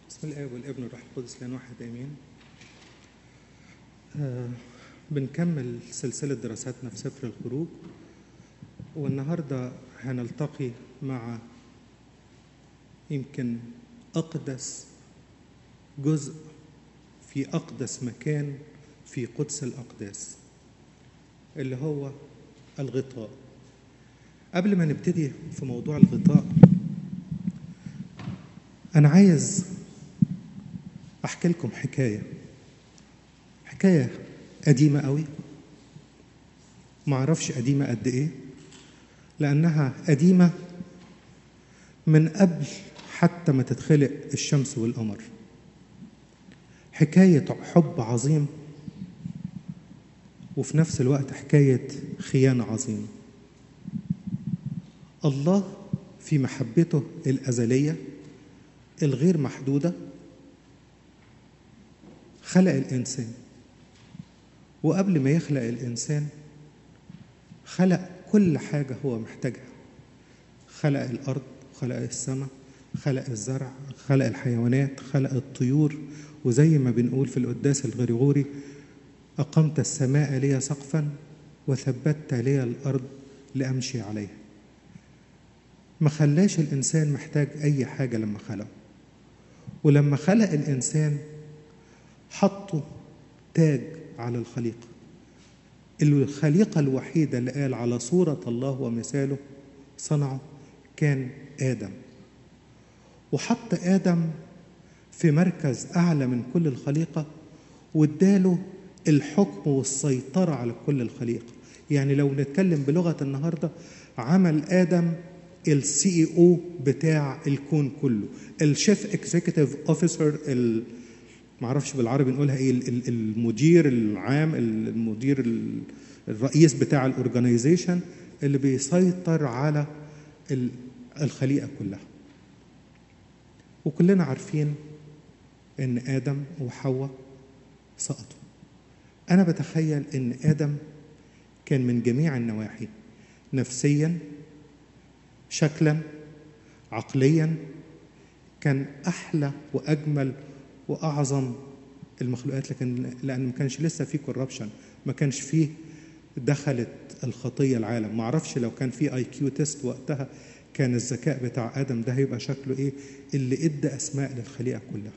بسم الله والابن والروح القدس لان واحد امين آه بنكمل سلسله دراساتنا في سفر الخروج والنهارده هنلتقي مع يمكن اقدس جزء في اقدس مكان في قدس الاقداس اللي هو الغطاء قبل ما نبتدي في موضوع الغطاء انا عايز احكي لكم حكايه حكايه قديمه قوي ما اعرفش قديمه قد ايه لانها قديمه من قبل حتى ما تتخلق الشمس والقمر حكايه حب عظيم وفي نفس الوقت حكايه خيانه عظيمه الله في محبته الازليه الغير محدوده خلق الانسان وقبل ما يخلق الانسان خلق كل حاجه هو محتاجها خلق الارض خلق السماء خلق الزرع خلق الحيوانات خلق الطيور وزي ما بنقول في القداس الغريغوري اقمت السماء لي سقفا وثبتت لي الارض لامشي عليها ما خلاش الانسان محتاج اي حاجه لما خلقه ولما خلق الانسان حطوا تاج على الخليقه الخليقه الوحيده اللي قال على صوره الله ومثاله صنعه كان ادم وحط ادم في مركز اعلى من كل الخليقه واداله الحكم والسيطره على كل الخليقه يعني لو نتكلم بلغه النهارده عمل ادم السي اي او بتاع الكون كله الشيف اكزيكتيف اوفيسر ما اعرفش بالعربي نقولها ايه المدير العام المدير الرئيس بتاع الاورجنايزيشن اللي بيسيطر على الخليقه كلها وكلنا عارفين ان ادم وحواء سقطوا انا بتخيل ان ادم كان من جميع النواحي نفسيا شكلا عقليا كان احلى واجمل واعظم المخلوقات لكن لان ما كانش لسه في كوربشن ما كانش فيه دخلت الخطيه العالم ما اعرفش لو كان في اي كيو تيست وقتها كان الذكاء بتاع ادم ده هيبقى شكله ايه اللي ادى اسماء للخليقه كلها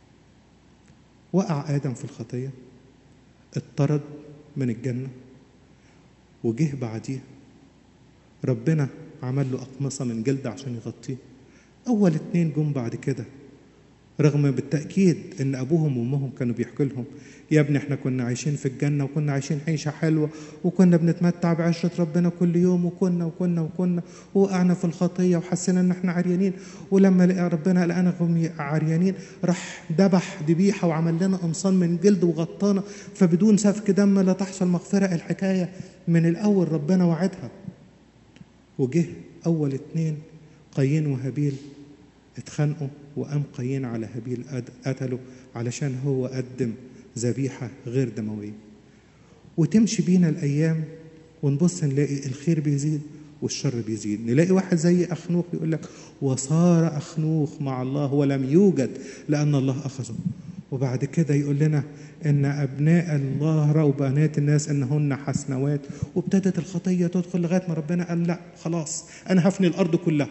وقع ادم في الخطيه اطرد من الجنه وجه بعديه ربنا عمل له أقمصة من جلد عشان يغطيه أول اتنين جم بعد كده رغم بالتأكيد إن أبوهم وأمهم كانوا بيحكوا لهم يا ابني إحنا كنا عايشين في الجنة وكنا عايشين عيشة حلوة وكنا بنتمتع بعشرة ربنا كل يوم وكنا وكنا وكنا ووقعنا في الخطية وحسينا إن إحنا عريانين ولما لقى ربنا لقانا عريانين راح ذبح ذبيحة وعمل لنا قمصان من جلد وغطانا فبدون سفك دم لا تحصل مغفرة الحكاية من الأول ربنا وعدها وجه أول اتنين قايين وهابيل اتخانقوا وقام قايين على هابيل قتله علشان هو قدم ذبيحة غير دموية وتمشي بينا الأيام ونبص نلاقي الخير بيزيد والشر بيزيد نلاقي واحد زي أخنوخ يقول لك وصار أخنوخ مع الله ولم يوجد لأن الله أخذه وبعد كده يقول لنا ان ابناء الله راوا بنات الناس انهن حسنوات وابتدت الخطيه تدخل لغايه ما ربنا قال لا خلاص انا هفني الارض كلها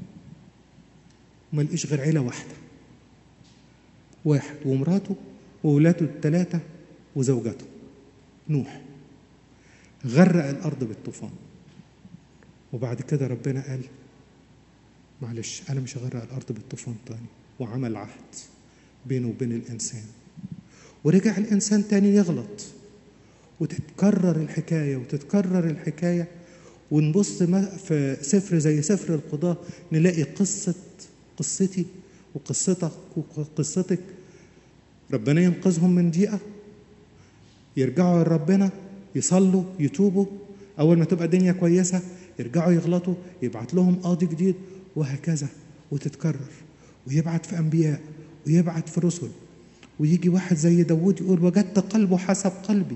وما لقيش غير عيله واحده واحد ومراته وولاده الثلاثه وزوجته نوح غرق الارض بالطوفان وبعد كده ربنا قال معلش انا مش هغرق الارض بالطوفان تاني وعمل عهد بينه وبين الإنسان ورجع الإنسان تاني يغلط وتتكرر الحكاية وتتكرر الحكاية ونبص في سفر زي سفر القضاة نلاقي قصة قصتي وقصتك وقصتك ربنا ينقذهم من ضيقة يرجعوا لربنا يصلوا يتوبوا أول ما تبقى الدنيا كويسة يرجعوا يغلطوا يبعت لهم قاضي جديد وهكذا وتتكرر ويبعت في أنبياء ويبعت في رسل ويجي واحد زي داود يقول وجدت قلبه حسب قلبي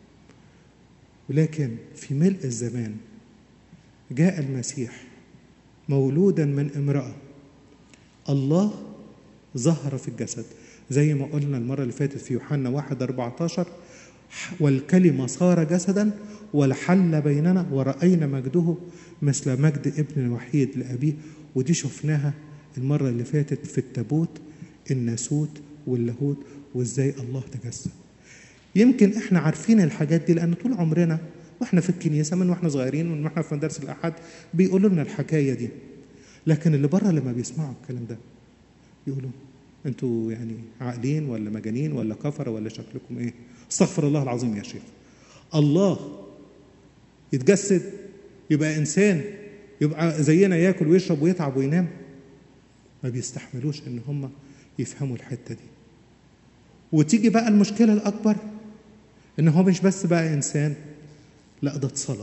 ولكن في ملء الزمان جاء المسيح مولودا من امرأة الله ظهر في الجسد زي ما قلنا المرة اللي فاتت في يوحنا 1 14 والكلمة صار جسدا والحل بيننا ورأينا مجده مثل مجد ابن الوحيد لأبيه ودي شفناها المرة اللي فاتت في التابوت الناسوت واللاهوت وازاي الله تجسد يمكن احنا عارفين الحاجات دي لان طول عمرنا واحنا في الكنيسه من واحنا صغيرين ومن واحنا في مدارس الاحد بيقولوا لنا الحكايه دي لكن اللي بره لما بيسمعوا الكلام ده يقولوا انتوا يعني عاقلين ولا مجانين ولا كفره ولا شكلكم ايه استغفر الله العظيم يا شيخ الله يتجسد يبقى انسان يبقى زينا ياكل ويشرب ويتعب وينام ما بيستحملوش ان هم يفهموا الحته دي وتيجي بقى المشكله الاكبر ان هو مش بس بقى انسان لا ده اتصلب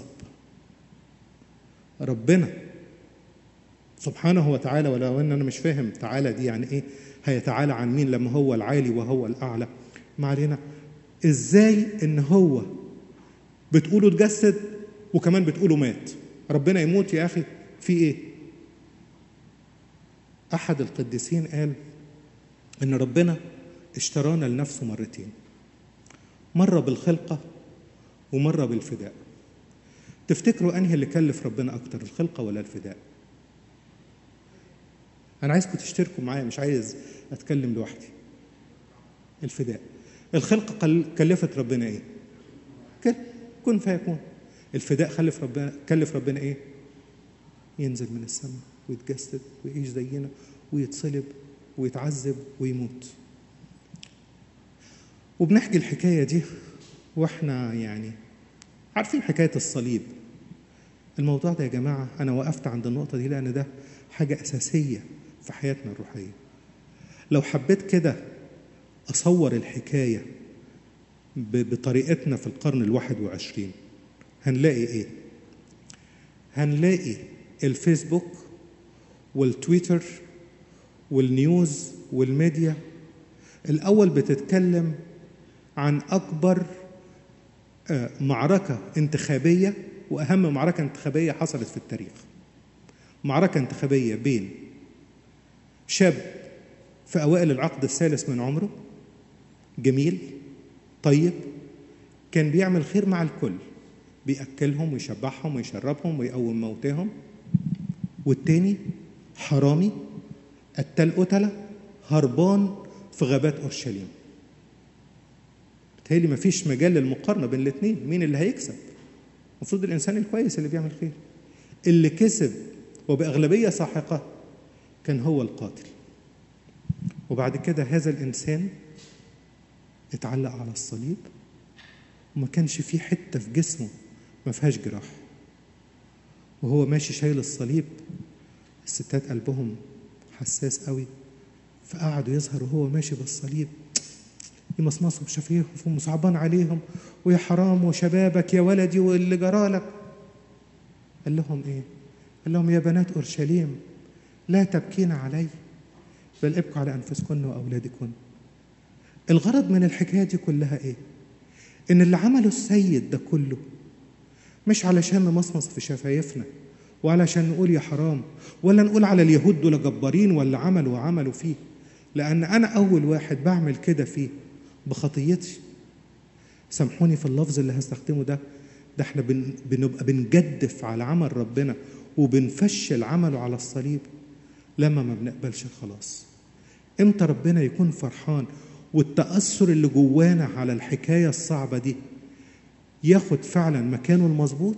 ربنا سبحانه وتعالى ولو ان انا مش فاهم تعالى دي يعني ايه هيتعالى عن مين لما هو العالي وهو الاعلى ما علينا ازاي ان هو بتقولوا اتجسد وكمان بتقولوا مات ربنا يموت يا اخي في ايه احد القديسين قال ان ربنا اشترانا لنفسه مرتين مره بالخلقه ومره بالفداء تفتكروا انهي اللي كلف ربنا اكتر الخلقه ولا الفداء انا عايزكم تشتركوا معايا مش عايز اتكلم لوحدي الفداء الخلقه كلفت ربنا ايه كن فيكون الفداء خلف ربنا كلف ربنا ايه ينزل من السماء ويتجسد ويعيش زينا ويتصلب ويتعذب ويموت وبنحكي الحكايه دي واحنا يعني عارفين حكايه الصليب الموضوع ده يا جماعه انا وقفت عند النقطه دي لان ده حاجه اساسيه في حياتنا الروحيه لو حبيت كده اصور الحكايه بطريقتنا في القرن الواحد وعشرين هنلاقي ايه هنلاقي الفيسبوك والتويتر والنيوز والميديا الاول بتتكلم عن اكبر معركه انتخابيه واهم معركه انتخابيه حصلت في التاريخ معركه انتخابيه بين شاب في اوائل العقد الثالث من عمره جميل طيب كان بيعمل خير مع الكل بيأكلهم ويشبعهم ويشربهم ويقوم موتاهم والتاني حرامي قتال قتلة هربان في غابات أورشليم بالتالي مفيش مجال للمقارنة بين الاثنين مين اللي هيكسب المفروض الإنسان الكويس اللي بيعمل خير اللي كسب وبأغلبية ساحقة كان هو القاتل وبعد كده هذا الإنسان اتعلق على الصليب وما كانش فيه حتة في جسمه ما فيهاش جراح وهو ماشي شايل الصليب الستات قلبهم حساس قوي فقعدوا يظهروا وهو ماشي بالصليب يمصمصوا بشفايفهم وصعبان عليهم ويا حرام وشبابك يا ولدي واللي جرالك قال لهم ايه قال لهم يا بنات اورشليم لا تبكين علي بل ابكوا على انفسكن واولادكن الغرض من الحكايه دي كلها ايه ان اللي عمله السيد ده كله مش علشان نمصمص في شفايفنا وعلشان نقول يا حرام ولا نقول على اليهود دول جبارين ولا عملوا وعملوا فيه لان انا اول واحد بعمل كده فيه بخطيتي سامحوني في اللفظ اللي هستخدمه ده ده احنا بن بنبقى بنجدف على عمل ربنا وبنفشل عمله على الصليب لما ما بنقبلش الخلاص امتى ربنا يكون فرحان والتأثر اللي جوانا على الحكاية الصعبة دي ياخد فعلا مكانه المظبوط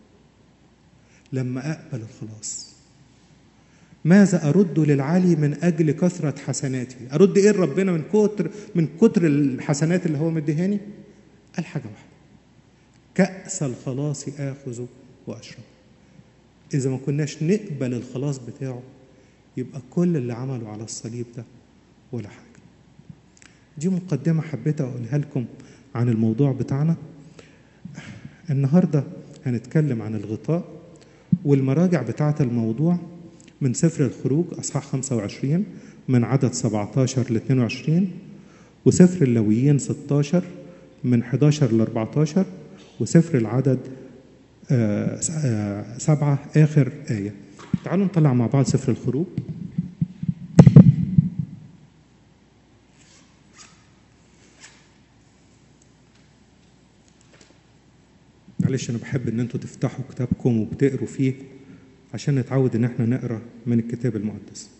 لما أقبل الخلاص ماذا أرد للعلي من أجل كثرة حسناتي أرد إيه لربنا من كتر من كتر الحسنات اللي هو مديهاني قال حاجة واحدة كأس الخلاص آخذ وأشرب إذا ما كناش نقبل الخلاص بتاعه يبقى كل اللي عمله على الصليب ده ولا حاجة دي مقدمة حبيت أقولها لكم عن الموضوع بتاعنا النهاردة هنتكلم عن الغطاء والمراجع بتاعة الموضوع من سفر الخروج أصحاح 25 من عدد 17 ل 22 وسفر اللويين 16 من 11 ل 14 وسفر العدد آه آه سبعة آخر آية تعالوا نطلع مع بعض سفر الخروج معلش انا بحب ان انتوا تفتحوا كتابكم وبتقروا فيه عشان نتعود ان احنا نقرا من الكتاب المقدس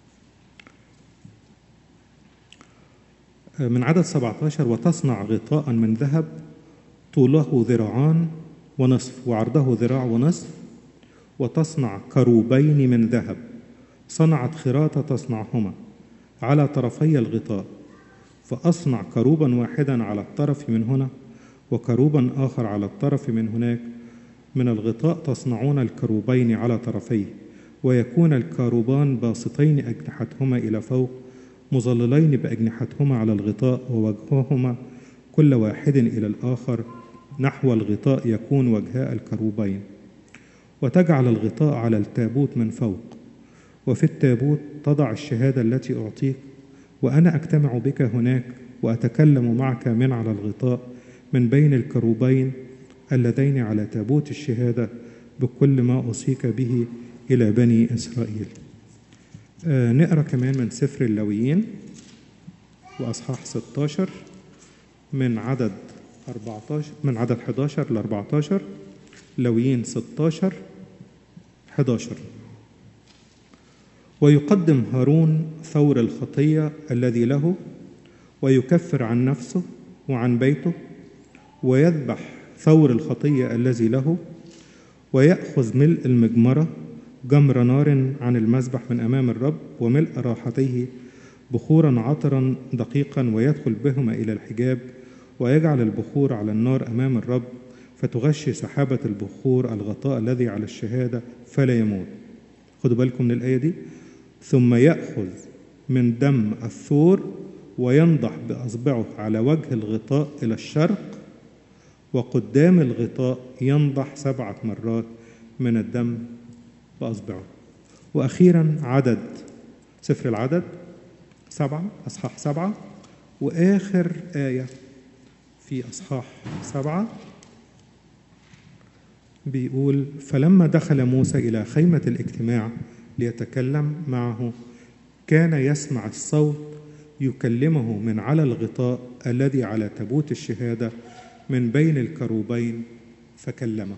من عدد 17 وتصنع غطاء من ذهب طوله ذراعان ونصف وعرضه ذراع ونصف وتصنع كروبين من ذهب صنعت خراطة تصنعهما على طرفي الغطاء فأصنع كروبا واحدا على الطرف من هنا وكروبا آخر على الطرف من هناك من الغطاء تصنعون الكروبين على طرفيه ويكون الكروبان باسطين أجنحتهما إلى فوق مظللين بأجنحتهما على الغطاء ووجههما كل واحد إلى الآخر نحو الغطاء يكون وجهاء الكروبين وتجعل الغطاء على التابوت من فوق وفي التابوت تضع الشهادة التي أعطيك وأنا أجتمع بك هناك وأتكلم معك من على الغطاء من بين الكروبين اللذين على تابوت الشهادة بكل ما أوصيك به إلى بني إسرائيل آه نقرأ كمان من سفر اللويين وأصحاح 16 من عدد 14 من عدد 11 ل 14 لويين 16 11 ويقدم هارون ثور الخطية الذي له ويكفر عن نفسه وعن بيته ويذبح ثور الخطية الذي له ويأخذ ملء المجمرة جمر نار عن المذبح من أمام الرب وملء راحتيه بخورا عطرا دقيقا ويدخل بهما إلى الحجاب ويجعل البخور على النار أمام الرب فتغشي سحابة البخور الغطاء الذي على الشهادة فلا يموت خدوا بالكم من الآية دي ثم يأخذ من دم الثور وينضح بأصبعه على وجه الغطاء إلى الشرق وقدام الغطاء ينضح سبعة مرات من الدم بأصبعه وأخيرا عدد سفر العدد سبعة أصحاح سبعة وآخر آية في أصحاح سبعة بيقول فلما دخل موسى إلى خيمة الاجتماع ليتكلم معه كان يسمع الصوت يكلمه من على الغطاء الذي على تابوت الشهادة من بين الكروبين فكلمه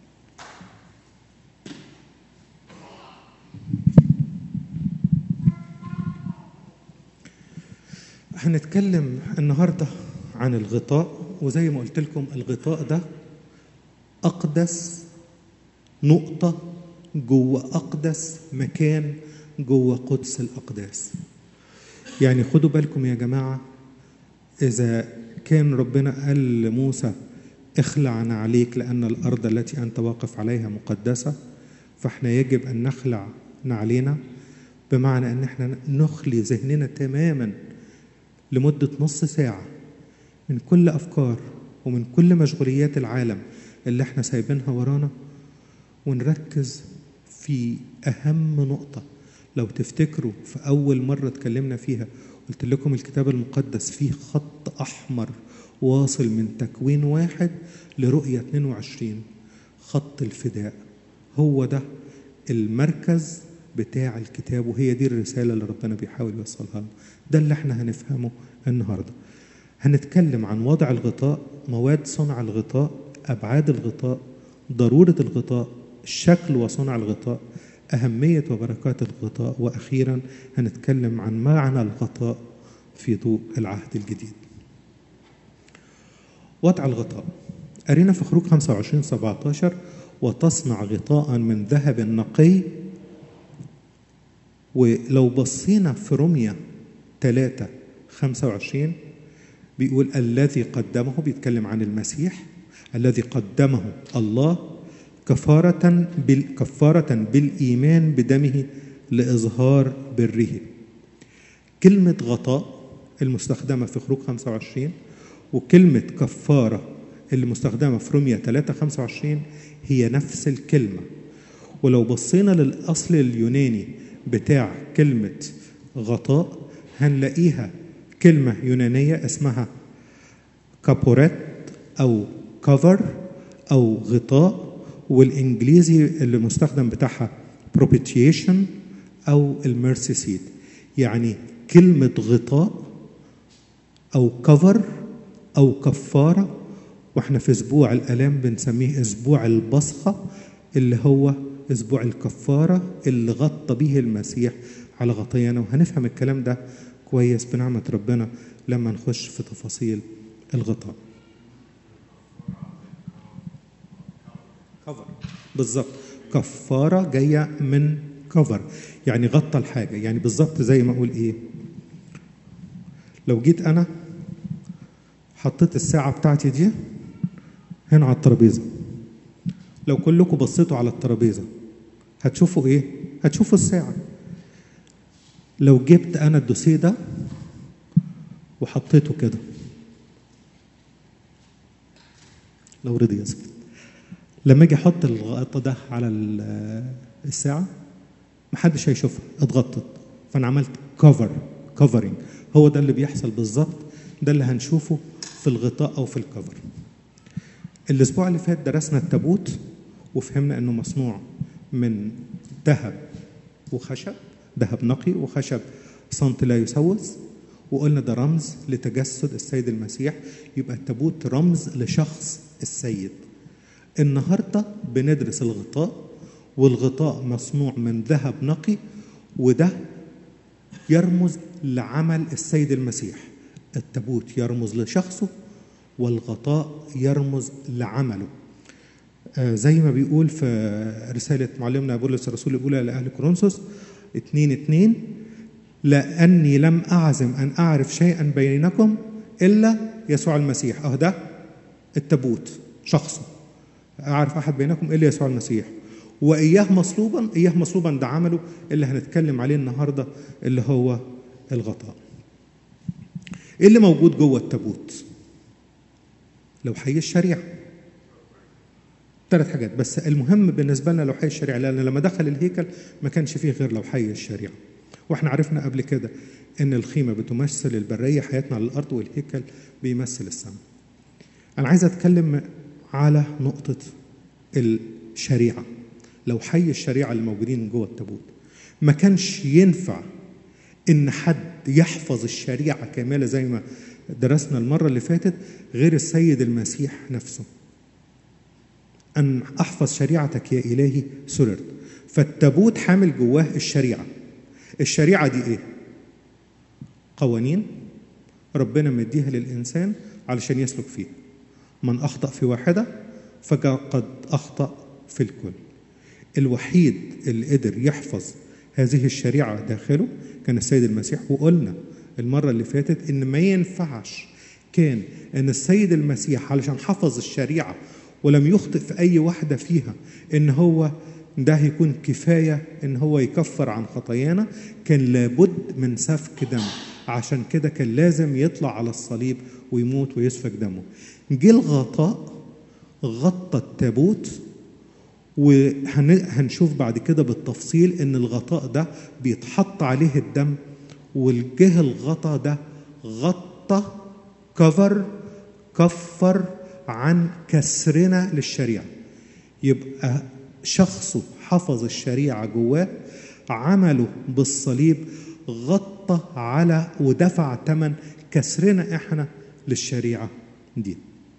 هنتكلم النهارده عن الغطاء وزي ما قلت لكم الغطاء ده أقدس نقطة جوه أقدس مكان جوه قدس الأقداس يعني خدوا بالكم يا جماعة إذا كان ربنا قال لموسى اخلع نعليك لأن الأرض التي أنت واقف عليها مقدسة فإحنا يجب أن نخلع نعلينا بمعنى أن احنا نخلي ذهننا تماما لمدة نص ساعة من كل أفكار ومن كل مشغوليات العالم اللي احنا سايبينها ورانا ونركز في أهم نقطة لو تفتكروا في أول مرة اتكلمنا فيها قلت لكم الكتاب المقدس فيه خط أحمر واصل من تكوين واحد لرؤية 22 خط الفداء هو ده المركز بتاع الكتاب وهي دي الرسالة اللي ربنا بيحاول يوصلها لنا ده اللي احنا هنفهمه النهاردة هنتكلم عن وضع الغطاء مواد صنع الغطاء أبعاد الغطاء ضرورة الغطاء الشكل وصنع الغطاء أهمية وبركات الغطاء وأخيرا هنتكلم عن معنى الغطاء في ضوء العهد الجديد وضع الغطاء قرينا في خروج 25 17 وتصنع غطاء من ذهب نقي ولو بصينا في رمية 3 25 بيقول الذي قدمه بيتكلم عن المسيح الذي قدمه الله كفارة بال كفارة بالإيمان بدمه لإظهار بره. كلمة غطاء المستخدمة في خروج 25 وكلمة كفارة اللي مستخدمة في رمية 3 25 هي نفس الكلمة. ولو بصينا للأصل اليوناني بتاع كلمة غطاء هنلاقيها كلمة يونانية اسمها كابوريت أو كفر أو غطاء والإنجليزي اللي مستخدم بتاعها propitiation أو الميرسي سيت يعني كلمة غطاء أو كفر أو كفارة واحنا في اسبوع الالام بنسميه اسبوع البصخه اللي هو اسبوع الكفاره اللي غطى به المسيح على خطايانا وهنفهم الكلام ده كويس بنعمه ربنا لما نخش في تفاصيل الغطاء كفر بالظبط كفاره جايه من كفر يعني غطى الحاجه يعني بالظبط زي ما اقول ايه لو جيت انا حطيت الساعه بتاعتي دي هنا على الترابيزه لو كلكم بصيتوا على الترابيزه هتشوفوا ايه هتشوفوا الساعه لو جبت انا الدوسيه ده وحطيته كده لو رضي يثبت لما اجي احط الغطا ده على الساعه محدش هيشوفها اتغطت فانا عملت كفر كفرنج هو ده اللي بيحصل بالظبط ده اللي هنشوفه في الغطاء او في الكفر الاسبوع اللي فات درسنا التابوت وفهمنا انه مصنوع من ذهب وخشب ذهب نقي وخشب صمت لا يسوس وقلنا ده رمز لتجسد السيد المسيح يبقى التابوت رمز لشخص السيد النهارده بندرس الغطاء والغطاء مصنوع من ذهب نقي وده يرمز لعمل السيد المسيح التابوت يرمز لشخصه والغطاء يرمز لعمله آه زي ما بيقول في رسالة معلمنا بولس الرسول الأولى لأهل كورنثوس اتنين اتنين لأني لم أعزم أن أعرف شيئا بينكم إلا يسوع المسيح أه ده التابوت شخصه أعرف أحد بينكم إلا يسوع المسيح وإياه مصلوبا إياه مصلوبا ده عمله اللي هنتكلم عليه النهاردة اللي هو الغطاء إيه اللي موجود جوه التابوت لو حي الشريعة ثلاث حاجات بس المهم بالنسبة لنا لو حي الشريعة لأن لما دخل الهيكل ما كانش فيه غير لو حي الشريعة واحنا عرفنا قبل كده ان الخيمة بتمثل البرية حياتنا على الأرض والهيكل بيمثل السماء أنا عايز أتكلم على نقطة الشريعة لو حي الشريعة اللي موجودين جوه التابوت ما كانش ينفع إن حد يحفظ الشريعة كاملة زي ما درسنا المرة اللي فاتت غير السيد المسيح نفسه أن أحفظ شريعتك يا إلهي سررت فالتابوت حامل جواه الشريعة الشريعة دي إيه؟ قوانين ربنا مديها للإنسان علشان يسلك فيها من أخطأ في واحدة فقد أخطأ في الكل الوحيد اللي قدر يحفظ هذه الشريعة داخله كان السيد المسيح وقلنا المرة اللي فاتت إن ما ينفعش كان إن السيد المسيح علشان حفظ الشريعة ولم يخطئ في أي واحدة فيها إن هو ده هيكون كفاية إن هو يكفر عن خطايانا كان لابد من سفك دم عشان كده كان لازم يطلع على الصليب ويموت ويسفك دمه جه الغطاء غطى التابوت وهنشوف بعد كده بالتفصيل ان الغطاء ده بيتحط عليه الدم والجه الغطاء ده غطى كفر كفر عن كسرنا للشريعه يبقى شخصه حفظ الشريعه جواه عمله بالصليب غطى على ودفع ثمن كسرنا احنا للشريعه دي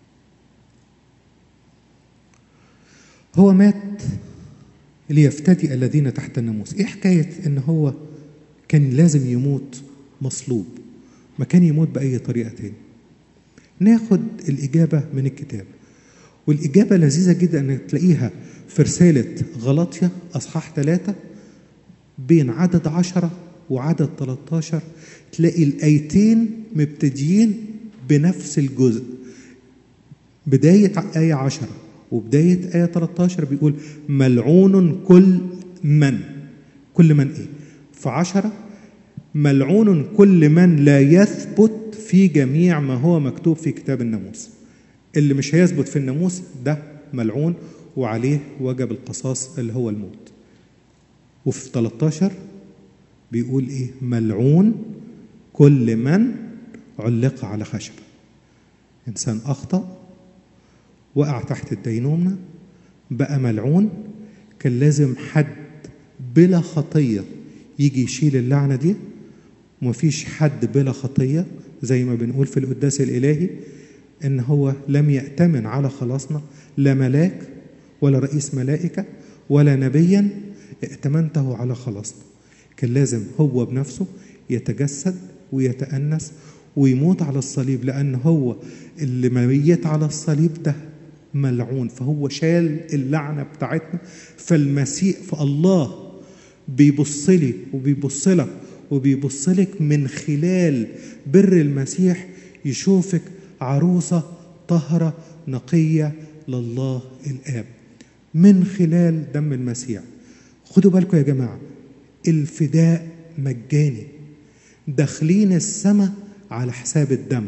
هو مات ليفتدي الذين تحت الناموس ايه حكايه ان هو كان لازم يموت مصلوب ما كان يموت باي طريقه تاني ناخد الاجابه من الكتاب والاجابه لذيذه جدا انك تلاقيها في رساله غلطيا اصحاح ثلاثة بين عدد عشرة وعدد 13 تلاقي الايتين مبتدئين بنفس الجزء بدايه ايه عشرة وبداية آية 13 بيقول ملعون كل من كل من إيه في عشرة ملعون كل من لا يثبت في جميع ما هو مكتوب في كتاب الناموس اللي مش هيثبت في الناموس ده ملعون وعليه وجب القصاص اللي هو الموت وفي 13 بيقول ايه ملعون كل من علق على خشبه انسان اخطأ وقع تحت الدينونة بقى ملعون كان لازم حد بلا خطية يجي يشيل اللعنة دي ومفيش حد بلا خطية زي ما بنقول في القداس الإلهي ان هو لم يأتمن على خلاصنا لا ملاك ولا رئيس ملائكة ولا نبيا ائتمنته على خلاصنا كان لازم هو بنفسه يتجسد ويتأنس ويموت على الصليب لأن هو اللي ميت على الصليب ده ملعون فهو شال اللعنة بتاعتنا فالمسيح فالله بيبص لي وبيبص لك وبيبص لك من خلال بر المسيح يشوفك عروسة طهرة نقية لله الآب من خلال دم المسيح خدوا بالكم يا جماعة الفداء مجاني داخلين السماء على حساب الدم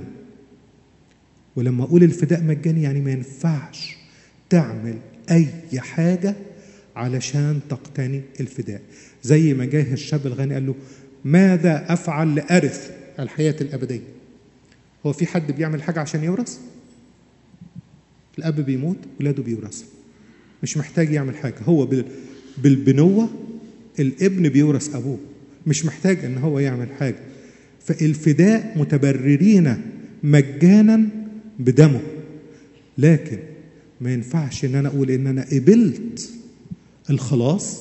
ولما اقول الفداء مجاني يعني ما ينفعش تعمل اي حاجه علشان تقتني الفداء زي ما جاه الشاب الغني قال له ماذا افعل لارث الحياه الابديه هو في حد بيعمل حاجه عشان يورث الاب بيموت ولاده بيورثوا مش محتاج يعمل حاجه هو بالبنوه الابن بيورث ابوه مش محتاج ان هو يعمل حاجه فالفداء متبررين مجانا بدمه لكن ما ينفعش ان انا اقول ان انا قبلت الخلاص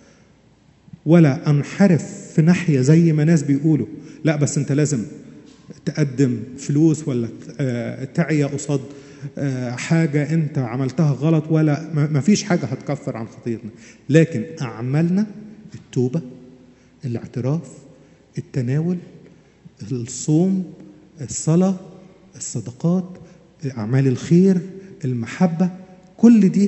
ولا انحرف في ناحيه زي ما ناس بيقولوا لا بس انت لازم تقدم فلوس ولا تعيا قصاد حاجه انت عملتها غلط ولا ما فيش حاجه هتكفر عن خطيتنا لكن اعمالنا التوبه الاعتراف التناول الصوم الصلاه الصدقات اعمال الخير المحبه كل دي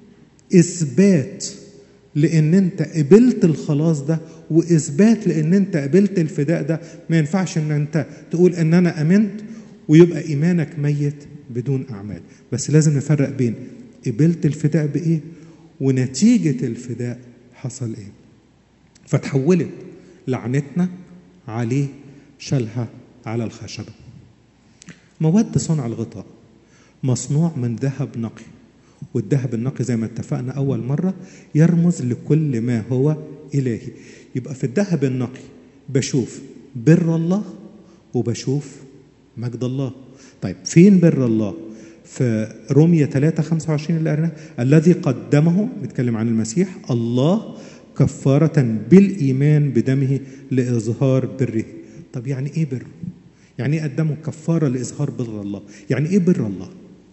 اثبات لان انت قبلت الخلاص ده واثبات لان انت قبلت الفداء ده ما ينفعش ان انت تقول ان انا امنت ويبقى ايمانك ميت بدون اعمال بس لازم نفرق بين قبلت الفداء بايه ونتيجه الفداء حصل ايه فتحولت لعنتنا عليه شالها على الخشبه مواد صنع الغطاء مصنوع من ذهب نقي والذهب النقي زي ما اتفقنا أول مرة يرمز لكل ما هو إلهي يبقى في الذهب النقي بشوف بر الله وبشوف مجد الله طيب فين بر الله في رومية 3 25 اللي قريناه الذي قدمه بيتكلم عن المسيح الله كفارة بالإيمان بدمه لإظهار بره طب يعني إيه بر يعني إيه قدمه كفارة لإظهار بر الله يعني إيه بر الله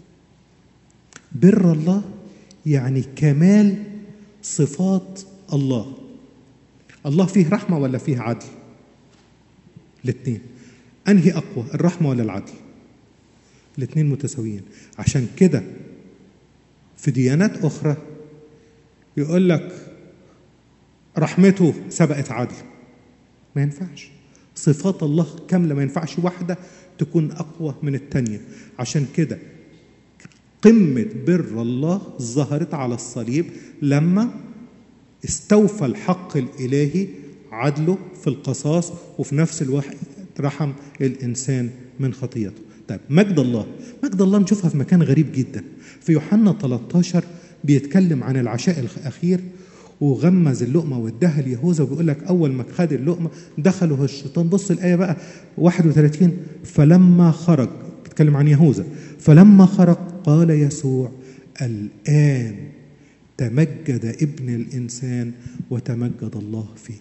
بر الله يعني كمال صفات الله الله فيه رحمة ولا فيه عدل الاثنين أنهي أقوى الرحمة ولا العدل الاثنين متساويين عشان كده في ديانات أخرى يقول لك رحمته سبقت عدل ما ينفعش صفات الله كاملة ما ينفعش واحدة تكون أقوى من التانية عشان كده قمة بر الله ظهرت على الصليب لما استوفى الحق الإلهي عدله في القصاص وفي نفس الوقت رحم الإنسان من خطيته طيب مجد الله مجد الله نشوفها في مكان غريب جدا في يوحنا 13 بيتكلم عن العشاء الأخير وغمز اللقمة واداها ليهوذا وبيقول لك أول ما خد اللقمة دخله الشيطان بص الآية بقى 31 فلما خرج بيتكلم عن يهوذا فلما خرج قال يسوع الآن تمجد ابن الإنسان وتمجد الله فيه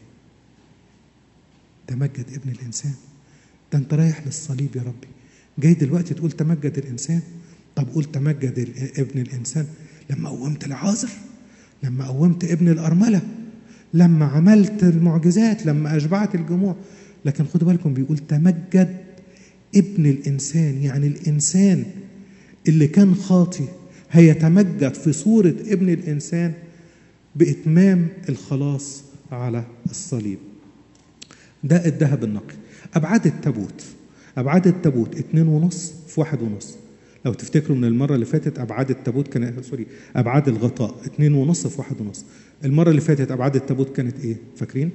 تمجد ابن الإنسان ده أنت رايح للصليب يا ربي جاي دلوقتي تقول تمجد الإنسان طب قول تمجد ابن الإنسان لما قومت العازر لما قومت ابن الأرملة لما عملت المعجزات لما أشبعت الجموع لكن خدوا بالكم بيقول تمجد ابن الإنسان يعني الإنسان اللي كان خاطي هيتمجد في صورة ابن الإنسان بإتمام الخلاص على الصليب ده الذهب النقي أبعاد التابوت أبعاد التابوت اتنين ونص في واحد ونص لو تفتكروا من المرة اللي فاتت أبعاد التابوت كان سوري أبعاد الغطاء اتنين ونص في واحد ونص المرة اللي فاتت أبعاد التابوت كانت إيه فاكرين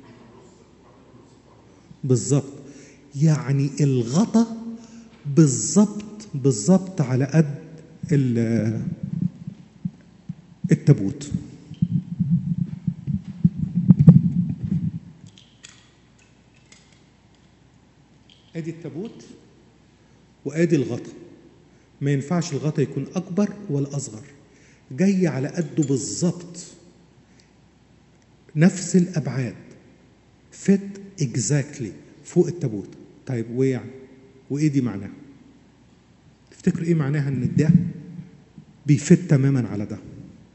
بالظبط يعني الغطا بالظبط بالظبط على قد التابوت ادي التابوت وادي الغطا ما ينفعش الغطا يكون اكبر ولا اصغر جاي على قده بالظبط نفس الابعاد فت اكزاكتلي فوق التابوت طيب وايه يعني وايه دي معناها تفتكروا ايه معناها ان ده بيفت تماما على ده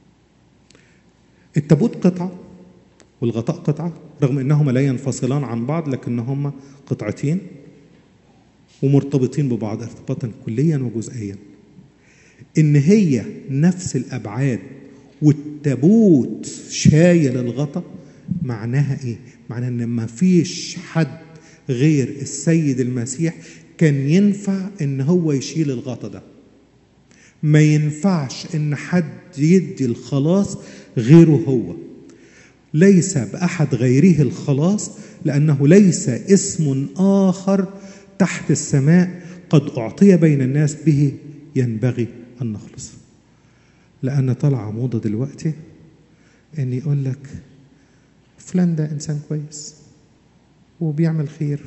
التابوت قطعه والغطاء قطعه رغم انهما لا ينفصلان عن بعض لكنهما قطعتين ومرتبطين ببعض ارتباطا كليا وجزئيا ان هي نفس الابعاد والتابوت شايل الغطا معناها ايه معناها ان ما فيش حد غير السيد المسيح كان ينفع ان هو يشيل الغطا ده ما ينفعش ان حد يدي الخلاص غيره هو ليس باحد غيره الخلاص لانه ليس اسم اخر تحت السماء قد اعطي بين الناس به ينبغي ان نخلص لان طالعه موضه دلوقتي ان يقول لك فلان ده انسان كويس وبيعمل خير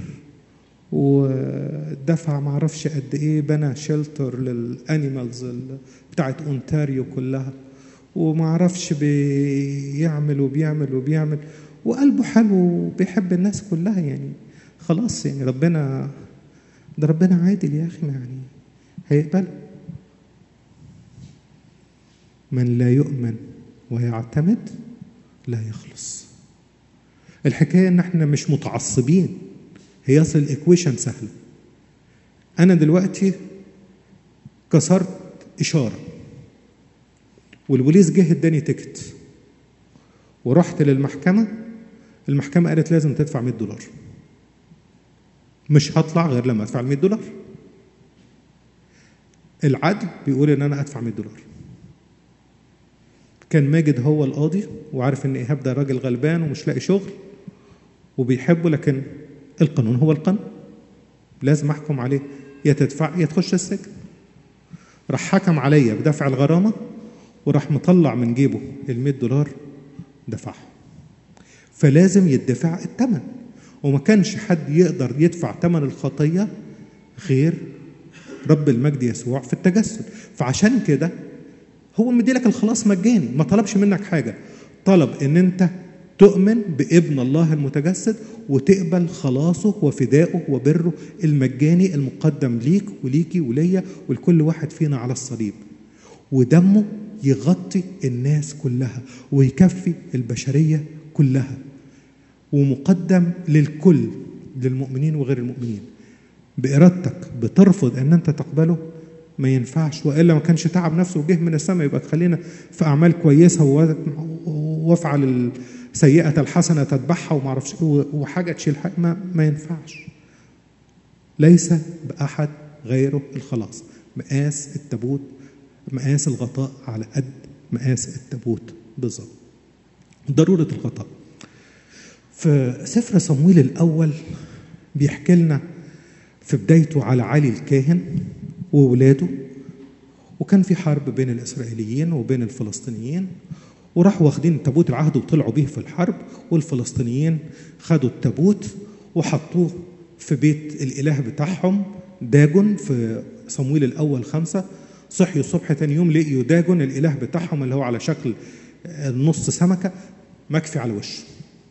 ودفع معرفش قد ايه بنى شيلتر للانيمالز بتاعت اونتاريو كلها ومعرفش بيعمل وبيعمل وبيعمل وقلبه حلو وبيحب الناس كلها يعني خلاص يعني ربنا ده ربنا عادل يا اخي يعني هيقبل من لا يؤمن ويعتمد لا يخلص الحكايه ان احنا مش متعصبين هي اصل الايكويشن سهله انا دلوقتي كسرت اشاره والبوليس جه اداني تيكت ورحت للمحكمه المحكمه قالت لازم تدفع 100 دولار مش هطلع غير لما ادفع ال 100 دولار العدل بيقول ان انا ادفع 100 دولار كان ماجد هو القاضي وعارف ان ايهاب ده راجل غلبان ومش لاقي شغل وبيحبه لكن القانون هو القانون لازم احكم عليه يا تدفع يا تخش السجن راح حكم عليا بدفع الغرامه وراح مطلع من جيبه ال 100 دولار دفعهم فلازم يدفع الثمن وما كانش حد يقدر يدفع ثمن الخطيه غير رب المجد يسوع في التجسد فعشان كده هو مديلك الخلاص مجاني ما طلبش منك حاجه طلب ان انت تؤمن بابن الله المتجسد وتقبل خلاصه وفدائه وبره المجاني المقدم ليك وليكي وليا ولكل واحد فينا على الصليب ودمه يغطي الناس كلها ويكفي البشريه كلها ومقدم للكل للمؤمنين وغير المؤمنين بارادتك بترفض ان انت تقبله ما ينفعش والا ما كانش تعب نفسه وجه من السماء يبقى تخلينا في اعمال كويسه وافعل السيئه الحسنه تتبعها وما اعرفش وحاجه تشيل حاجة ما, ما ينفعش ليس باحد غيره الخلاص مقاس التابوت مقاس الغطاء على قد مقاس التابوت بالظبط ضروره الغطاء في سفر صمويل الاول بيحكي لنا في بدايته على علي الكاهن وولاده وكان في حرب بين الاسرائيليين وبين الفلسطينيين وراحوا واخدين تابوت العهد وطلعوا بيه في الحرب والفلسطينيين خدوا التابوت وحطوه في بيت الاله بتاعهم داجون في صمويل الاول خمسه صحيوا الصبح تاني يوم لقيوا داجون الاله بتاعهم اللي هو على شكل نص سمكه مكفي على وشه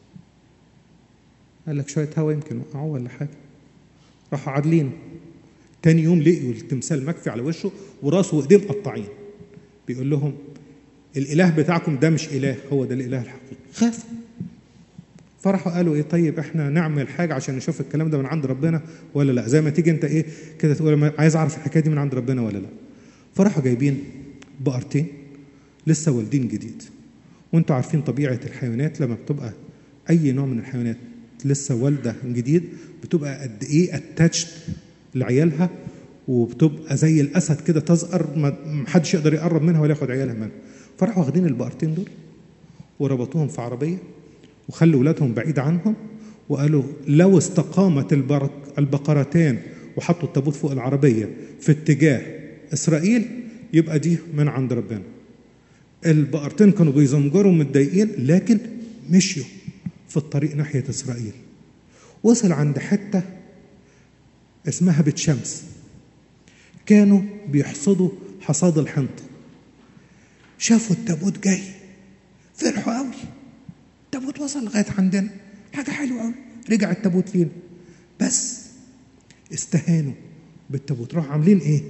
قال لك شويه هوا يمكن وقعوه ولا حاجه راحوا عادلين تاني يوم لقيوا التمثال مكفي على وشه وراسه وايديه مقطعين بيقول لهم الاله بتاعكم ده مش اله هو ده الاله الحقيقي خافوا فرحوا قالوا ايه طيب احنا نعمل حاجه عشان نشوف الكلام ده من عند ربنا ولا لا زي ما تيجي انت ايه كده تقول عايز اعرف الحكايه دي من عند ربنا ولا لا فراحوا جايبين بقرتين لسه والدين جديد وانتوا عارفين طبيعه الحيوانات لما بتبقى اي نوع من الحيوانات لسه والده جديد بتبقى قد ايه اتاتشد لعيالها وبتبقى زي الاسد كده تزقر ما حدش يقدر يقرب منها ولا ياخد عيالها منها فراحوا واخدين البقرتين دول وربطوهم في عربيه وخلوا ولادهم بعيد عنهم وقالوا لو استقامت البقرتان وحطوا التابوت فوق العربيه في اتجاه اسرائيل يبقى دي من عند ربنا البقرتين كانوا بيزمجروا متضايقين لكن مشيوا في الطريق ناحيه اسرائيل وصل عند حته اسمها بيت شمس كانوا بيحصدوا حصاد الحنطة شافوا التابوت جاي فرحوا قوي التابوت وصل لغاية عندنا حاجة حلوة قوي رجع التابوت لينا بس استهانوا بالتابوت راحوا عاملين ايه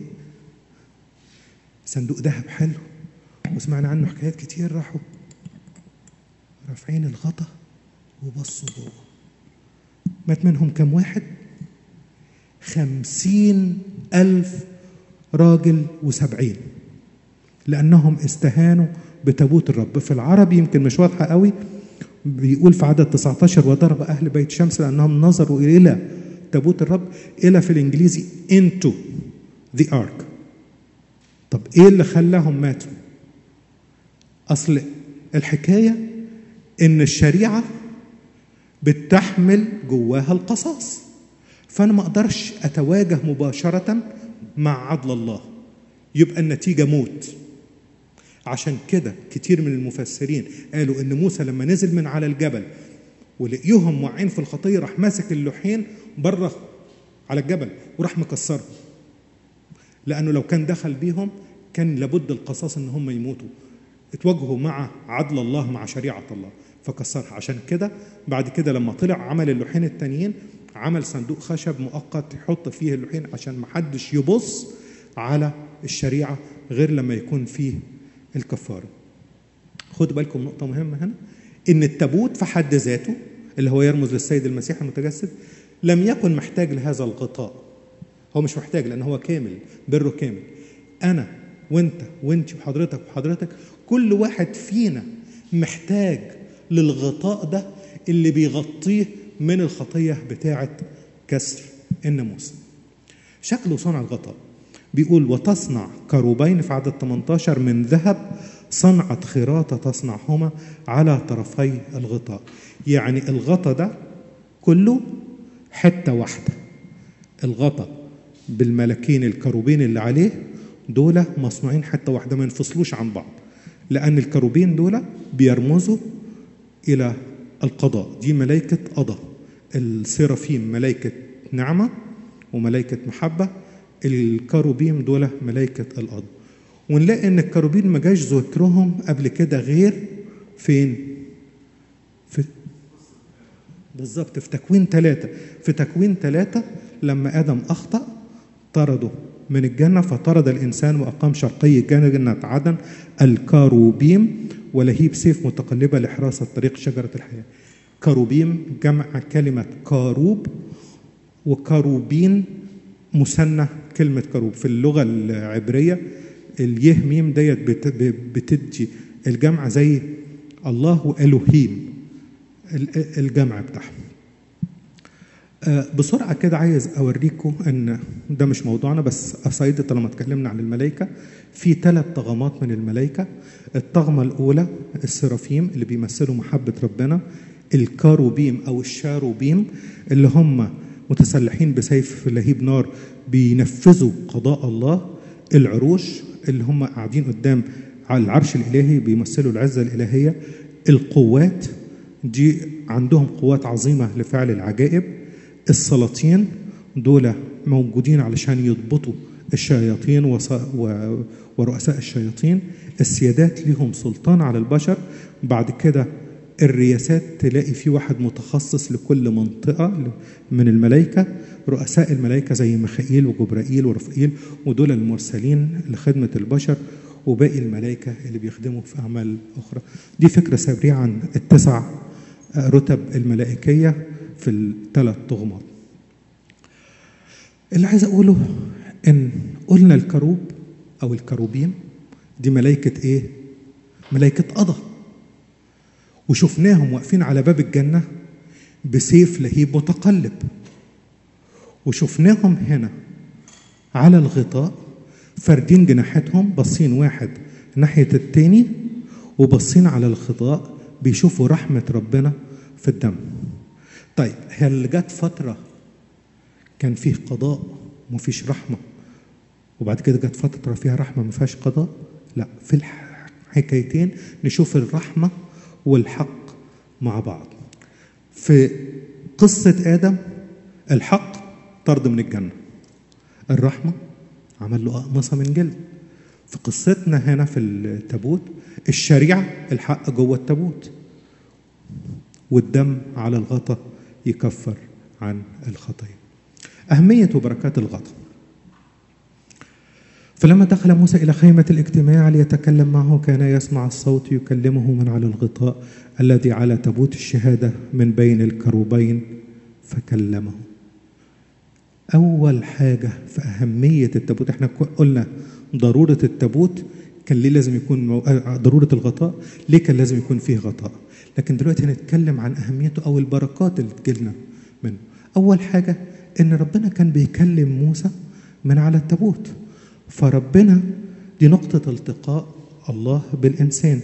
صندوق ذهب حلو وسمعنا عنه حكايات كتير راحوا رافعين الغطا وبصوا جوه مات منهم كم واحد خمسين ألف راجل وسبعين لأنهم استهانوا بتابوت الرب في العربي يمكن مش واضحة قوي بيقول في عدد 19 وضرب أهل بيت شمس لأنهم نظروا إلى تابوت الرب إلى في الإنجليزي into the ark طب إيه اللي خلاهم ماتوا أصل الحكاية إن الشريعة بتحمل جواها القصاص فأنا ما أقدرش أتواجه مباشرة مع عدل الله يبقى النتيجة موت عشان كده كتير من المفسرين قالوا ان موسى لما نزل من على الجبل ولقيهم واقعين في الخطيه راح ماسك اللوحين بره على الجبل وراح مكسرهم لانه لو كان دخل بيهم كان لابد القصاص ان هم يموتوا اتواجهوا مع عدل الله مع شريعه الله فكسرها عشان كده بعد كده لما طلع عمل اللوحين التانيين عمل صندوق خشب مؤقت يحط فيه اللوحين عشان محدش يبص على الشريعه غير لما يكون فيه الكفاره خدوا بالكم نقطه مهمه هنا ان التابوت في حد ذاته اللي هو يرمز للسيد المسيح المتجسد لم يكن محتاج لهذا الغطاء هو مش محتاج لان هو كامل بره كامل انا وانت وانت وحضرتك وحضرتك كل واحد فينا محتاج للغطاء ده اللي بيغطيه من الخطيه بتاعه كسر الناموس شكله صنع الغطاء بيقول وتصنع كروبين في عدد 18 من ذهب صنعت خراطة تصنعهما على طرفي الغطاء يعني الغطاء ده كله حتة واحدة الغطاء بالملكين الكروبين اللي عليه دول مصنوعين حتة واحدة ما ينفصلوش عن بعض لأن الكروبين دول بيرمزوا إلى القضاء دي ملائكة قضاء السرافيم ملائكة نعمة وملائكة محبة الكروبيم دول ملائكة الأرض ونلاقي إن الكروبين ما جاش ذكرهم قبل كده غير فين؟ في بالظبط في تكوين ثلاثة في تكوين ثلاثة لما آدم أخطأ طرده من الجنة فطرد الإنسان وأقام شرقي جنة عدن الكاروبيم ولهيب سيف متقلبة لحراسة طريق شجرة الحياة كاروبيم جمع كلمة كاروب وكاروبين مثنى كلمة كروب في اللغة العبرية اليه ميم ديت بتدي الجمع زي الله وإلهيم الجمع بتاعهم بسرعة كده عايز أوريكم إن ده مش موضوعنا بس أصيد طالما اتكلمنا عن الملائكة في ثلاث طغمات من الملائكة الطغمة الأولى السرافيم اللي بيمثلوا محبة ربنا الكاروبيم أو الشاروبيم اللي هم متسلحين بسيف لهيب نار بينفذوا قضاء الله العروش اللي هم قاعدين قدام على العرش الإلهي بيمثلوا العزة الإلهية القوات دي عندهم قوات عظيمة لفعل العجائب السلاطين دول موجودين علشان يضبطوا الشياطين ورؤساء الشياطين السيادات ليهم سلطان على البشر بعد كده الرياسات تلاقي في واحد متخصص لكل منطقة من الملائكة رؤساء الملائكة زي ميخائيل وجبرائيل ورفائيل ودول المرسلين لخدمة البشر وباقي الملائكة اللي بيخدموا في أعمال أخرى دي فكرة سريعة عن التسع رتب الملائكية في الثلاث طغمات اللي عايز أقوله إن قلنا الكروب أو الكروبيم دي ملائكة إيه؟ ملائكة قضاء وشفناهم واقفين على باب الجنة بسيف لهيب متقلب وشفناهم هنا على الغطاء فاردين جناحاتهم باصين واحد ناحية التاني وباصين على الغطاء بيشوفوا رحمة ربنا في الدم طيب هل جت فترة كان فيه قضاء ومفيش رحمة وبعد كده جت فترة فيها رحمة ما فيهاش قضاء لا في الحكايتين نشوف الرحمة والحق مع بعض في قصة آدم الحق طرد من الجنة الرحمة عمل له أقمصة من جلد في قصتنا هنا في التابوت الشريعة الحق جوه التابوت والدم على الغطا يكفر عن الخطية أهمية وبركات الغطا فلما دخل موسى إلى خيمة الاجتماع ليتكلم معه كان يسمع الصوت يكلمه من على الغطاء الذي على تابوت الشهادة من بين الكروبين فكلمه أول حاجة في أهمية التابوت احنا قلنا ضرورة التابوت كان ليه لازم يكون مو... ضرورة الغطاء ليه كان لازم يكون فيه غطاء لكن دلوقتي هنتكلم عن أهميته أو البركات اللي تجيلنا منه أول حاجة إن ربنا كان بيكلم موسى من على التابوت فربنا دي نقطة التقاء الله بالإنسان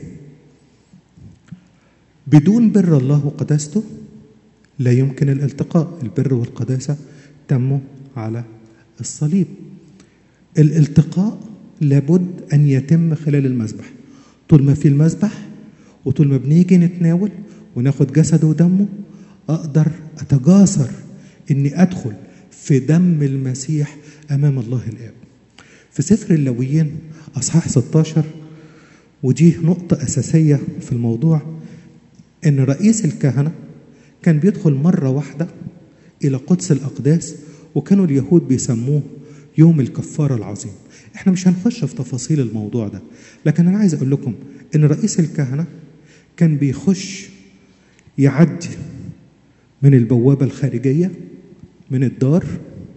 بدون بر الله وقداسته لا يمكن الالتقاء البر والقداسة تموا على الصليب الالتقاء لابد أن يتم خلال المذبح طول ما في المذبح وطول ما بنيجي نتناول وناخد جسده ودمه أقدر أتجاسر إني أدخل في دم المسيح أمام الله الآب في سفر اللويين أصحاح 16 ودي نقطة أساسية في الموضوع إن رئيس الكهنة كان بيدخل مرة واحدة إلى قدس الأقداس وكانوا اليهود بيسموه يوم الكفارة العظيم احنا مش هنخش في تفاصيل الموضوع ده لكن أنا عايز أقول لكم إن رئيس الكهنة كان بيخش يعدي من البوابة الخارجية من الدار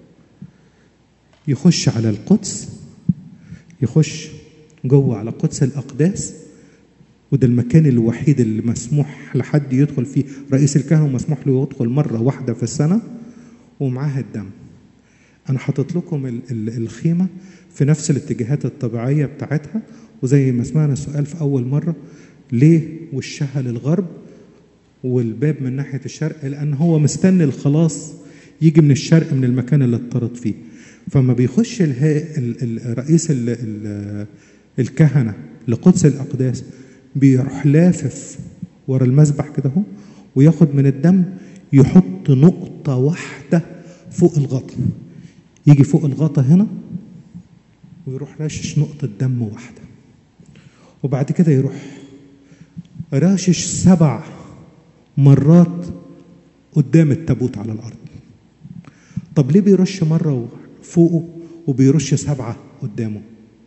يخش على القدس يخش جوه على قدس الأقداس وده المكان الوحيد اللي مسموح لحد يدخل فيه رئيس الكهنة ومسموح له يدخل مرة واحدة في السنة ومعاه الدم أنا حاطط لكم الخيمة في نفس الاتجاهات الطبيعية بتاعتها وزي ما سمعنا السؤال في أول مرة ليه وشها للغرب والباب من ناحية الشرق لأن هو مستني الخلاص يجي من الشرق من المكان اللي اتطرد فيه فما بيخش رئيس الكهنة لقدس الأقداس بيروح لافف ورا المذبح كده اهو وياخد من الدم يحط نقطة واحدة فوق الغطا يجي فوق الغطا هنا ويروح راشش نقطة دم واحدة وبعد كده يروح راشش سبع مرات قدام التابوت على الأرض طب ليه بيرش مرة فوقه وبيرش سبعة قدامه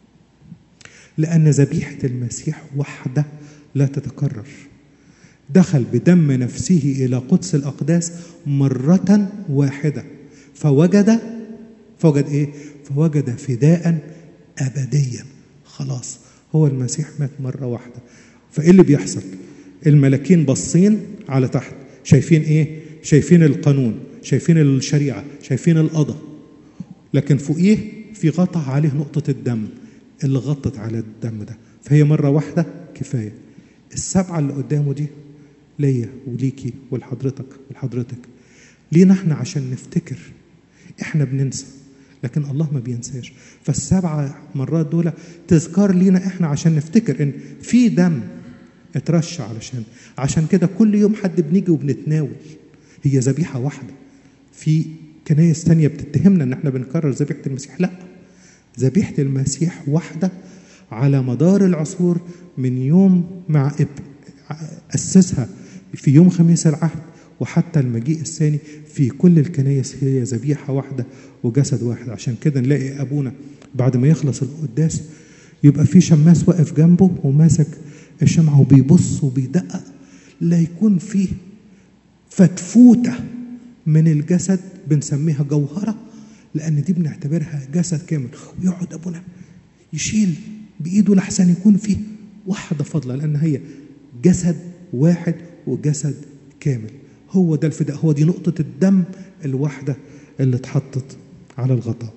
لأن ذبيحة المسيح وحدة لا تتكرر دخل بدم نفسه إلى قدس الأقداس مرة واحدة فوجد فوجد إيه؟ فوجد فداء أبديا خلاص هو المسيح مات مرة واحدة فإيه اللي بيحصل؟ الملاكين باصين على تحت شايفين إيه؟ شايفين القانون شايفين الشريعة شايفين القضاء لكن فوقيه في غطا عليه نقطة الدم اللي غطت على الدم ده فهي مرة واحدة كفاية السبعة اللي قدامه دي ليا وليكي ولحضرتك ولحضرتك لينا احنا عشان نفتكر احنا بننسى لكن الله ما بينساش فالسبعة مرات دول تذكار لينا احنا عشان نفتكر ان في دم اترش علشان عشان كده كل يوم حد بنيجي وبنتناول هي ذبيحة واحدة في كنايس تانية بتتهمنا ان احنا بنكرر ذبيحة المسيح لا ذبيحة المسيح واحدة على مدار العصور من يوم مع إب أسسها في يوم خميس العهد وحتى المجيء الثاني في كل الكنايس هي ذبيحة واحدة وجسد واحد عشان كده نلاقي أبونا بعد ما يخلص القداس يبقى في شماس واقف جنبه وماسك الشمعة وبيبص وبيدقق لا يكون فيه فتفوتة من الجسد بنسميها جوهرة لأن دي بنعتبرها جسد كامل ويقعد أبونا يشيل بإيده لحسن يكون فيه واحدة فضلة لأن هي جسد واحد وجسد كامل هو ده الفداء هو دي نقطة الدم الواحدة اللي اتحطت على الغطاء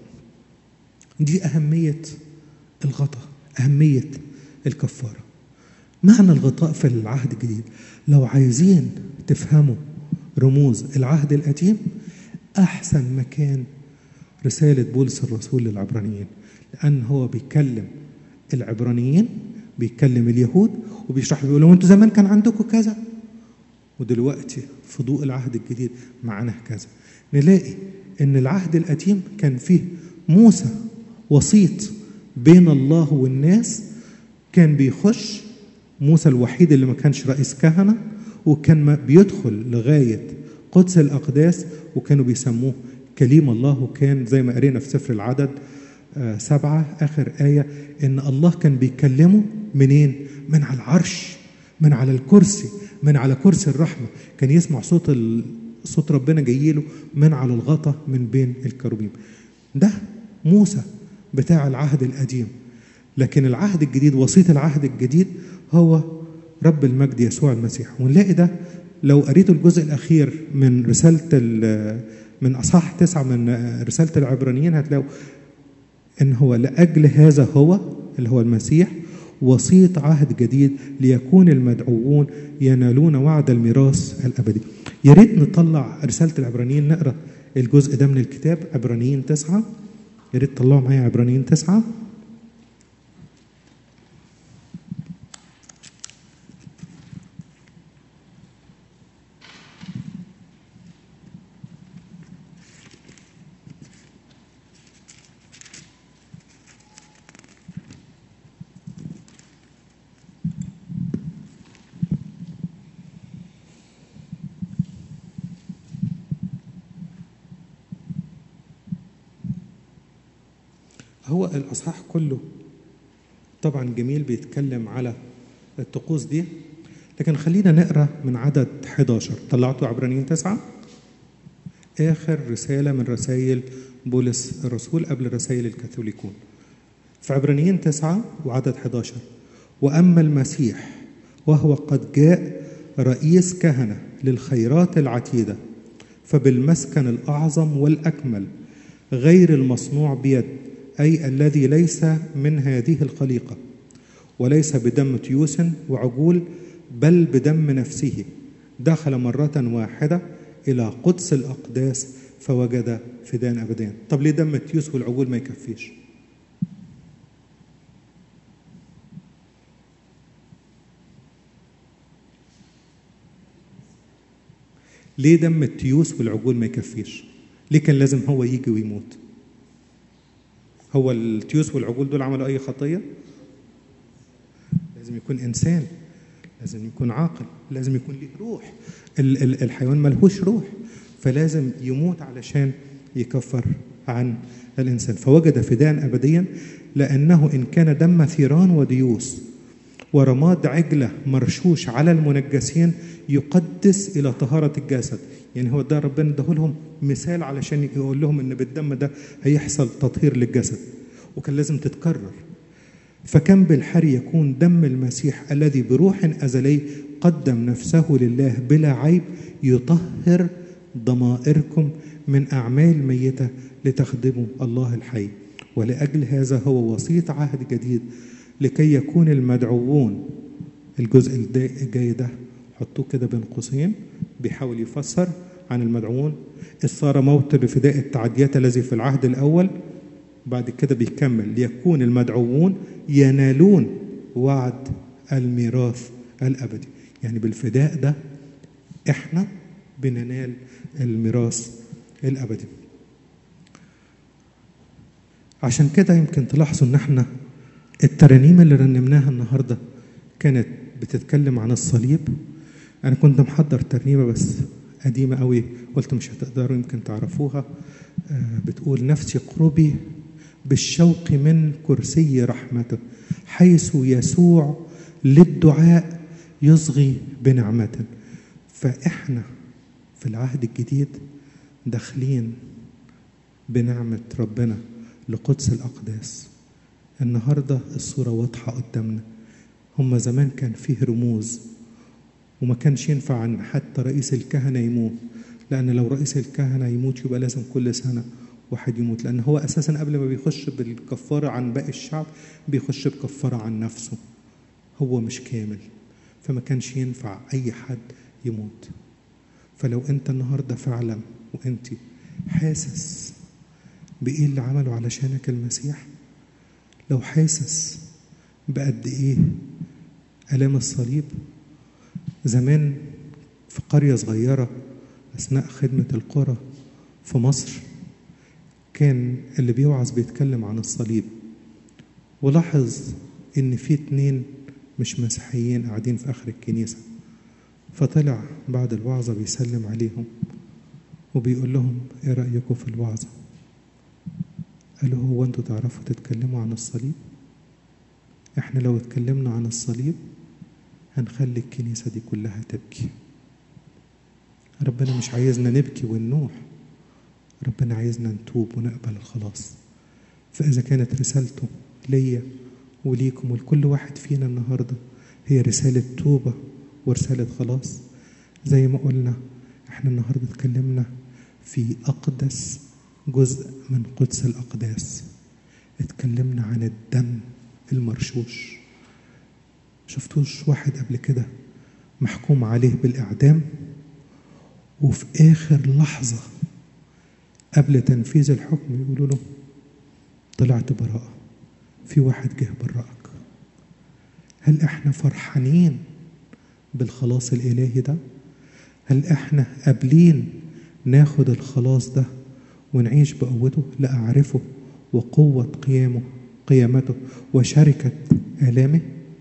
دي أهمية الغطاء أهمية الكفارة معنى الغطاء في العهد الجديد لو عايزين تفهموا رموز العهد القديم أحسن مكان رسالة بولس الرسول للعبرانيين لأن هو بيكلم العبرانيين بيكلم اليهود وبيشرح بيقول لهم انتوا زمان كان عندكم كذا ودلوقتي في ضوء العهد الجديد معناه كذا نلاقي ان العهد القديم كان فيه موسى وسيط بين الله والناس كان بيخش موسى الوحيد اللي ما كانش رئيس كهنة وكان بيدخل لغاية قدس الأقداس وكانوا بيسموه كليم الله وكان زي ما قرينا في سفر العدد آه سبعة آخر آية إن الله كان بيكلمه منين؟ من على العرش من على الكرسي من على كرسي الرحمة كان يسمع صوت ال... صوت ربنا جاي له من على الغطا من بين الكروبيم ده موسى بتاع العهد القديم لكن العهد الجديد وسيط العهد الجديد هو رب المجد يسوع المسيح ونلاقي ده لو قريتوا الجزء الأخير من رسالة من أصحاح تسعة من رسالة العبرانيين هتلاقوا إن هو لأجل هذا هو اللي هو المسيح وسيط عهد جديد ليكون المدعوون ينالون وعد الميراث الأبدي يا ريت نطلع رسالة العبرانيين نقرأ الجزء ده من الكتاب عبرانيين تسعة يا ريت تطلعوا معايا عبرانيين تسعة هو الأصحاح كله طبعا جميل بيتكلم على الطقوس دي لكن خلينا نقرا من عدد 11 طلعتوا عبرانيين تسعة آخر رسالة من رسائل بولس الرسول قبل رسائل الكاثوليكون في عبرانيين تسعة وعدد 11 وأما المسيح وهو قد جاء رئيس كهنة للخيرات العتيدة فبالمسكن الأعظم والأكمل غير المصنوع بيد أي الذي ليس من هذه الخليقة وليس بدم تيوس وعجول بل بدم نفسه دخل مرة واحدة إلى قدس الأقداس فوجد فدان أبدان طب ليه دم التيوس والعجول ما يكفيش ليه دم التيوس والعجول ما يكفيش ليه كان لازم هو يجي ويموت هو التيوس والعجول دول عملوا اي خطيه لازم يكون انسان لازم يكون عاقل لازم يكون ليه روح ال- ال- الحيوان ملهوش روح فلازم يموت علشان يكفر عن الانسان فوجد فداء ابديا لانه ان كان دم ثيران وديوس ورماد عجلة مرشوش على المنجسين يقدس إلى طهارة الجسد يعني هو ده ربنا اداه لهم مثال علشان يقول لهم ان بالدم ده هيحصل تطهير للجسد وكان لازم تتكرر فكم بالحر يكون دم المسيح الذي بروح أزلي قدم نفسه لله بلا عيب يطهر ضمائركم من أعمال ميتة لتخدموا الله الحي ولأجل هذا هو وسيط عهد جديد لكي يكون المدعوون الجزء الجاي ده حطوه كده بين قوسين بيحاول يفسر عن المدعوون إذ صار موت لفداء التعديات الذي في العهد الأول بعد كده بيكمل ليكون المدعوون ينالون وعد الميراث الأبدي يعني بالفداء ده احنا بننال الميراث الأبدي عشان كده يمكن تلاحظوا ان احنا الترانيم اللي رنمناها النهارده كانت بتتكلم عن الصليب انا كنت محضر ترنيمه بس قديمه قوي قلت مش هتقدروا يمكن تعرفوها بتقول نفسي قربي بالشوق من كرسي رحمته حيث يسوع للدعاء يصغي بنعمة فإحنا في العهد الجديد داخلين بنعمة ربنا لقدس الأقداس النهاردة الصورة واضحة قدامنا هما زمان كان فيه رموز وما كانش ينفع أن حتى رئيس الكهنة يموت لأن لو رئيس الكهنة يموت يبقى لازم كل سنة واحد يموت لأن هو أساسا قبل ما بيخش بالكفارة عن باقي الشعب بيخش بكفارة عن نفسه هو مش كامل فما كانش ينفع أي حد يموت فلو أنت النهاردة فعلا وأنت حاسس بإيه اللي عمله علشانك المسيح لو حاسس بقد إيه آلام الصليب زمان في قرية صغيرة أثناء خدمة القرى في مصر كان اللي بيوعظ بيتكلم عن الصليب ولاحظ ان في اتنين مش مسيحيين قاعدين في اخر الكنيسه فطلع بعد الوعظه بيسلم عليهم وبيقول لهم ايه رايكم في الوعظه قالوا هو انتوا تعرفوا تتكلموا عن الصليب احنا لو اتكلمنا عن الصليب هنخلي الكنيسه دي كلها تبكي ربنا مش عايزنا نبكي وننوح ربنا عايزنا نتوب ونقبل الخلاص فإذا كانت رسالته ليا وليكم ولكل واحد فينا النهاردة هي رسالة توبة ورسالة خلاص زي ما قلنا احنا النهاردة اتكلمنا في أقدس جزء من قدس الأقداس اتكلمنا عن الدم المرشوش شفتوش واحد قبل كده محكوم عليه بالإعدام وفي آخر لحظة قبل تنفيذ الحكم يقولوا له طلعت براءة في واحد جه براءك هل احنا فرحانين بالخلاص الإلهي ده هل احنا قابلين ناخد الخلاص ده ونعيش بقوته لا أعرفه وقوة قيامه قيامته وشركة آلامه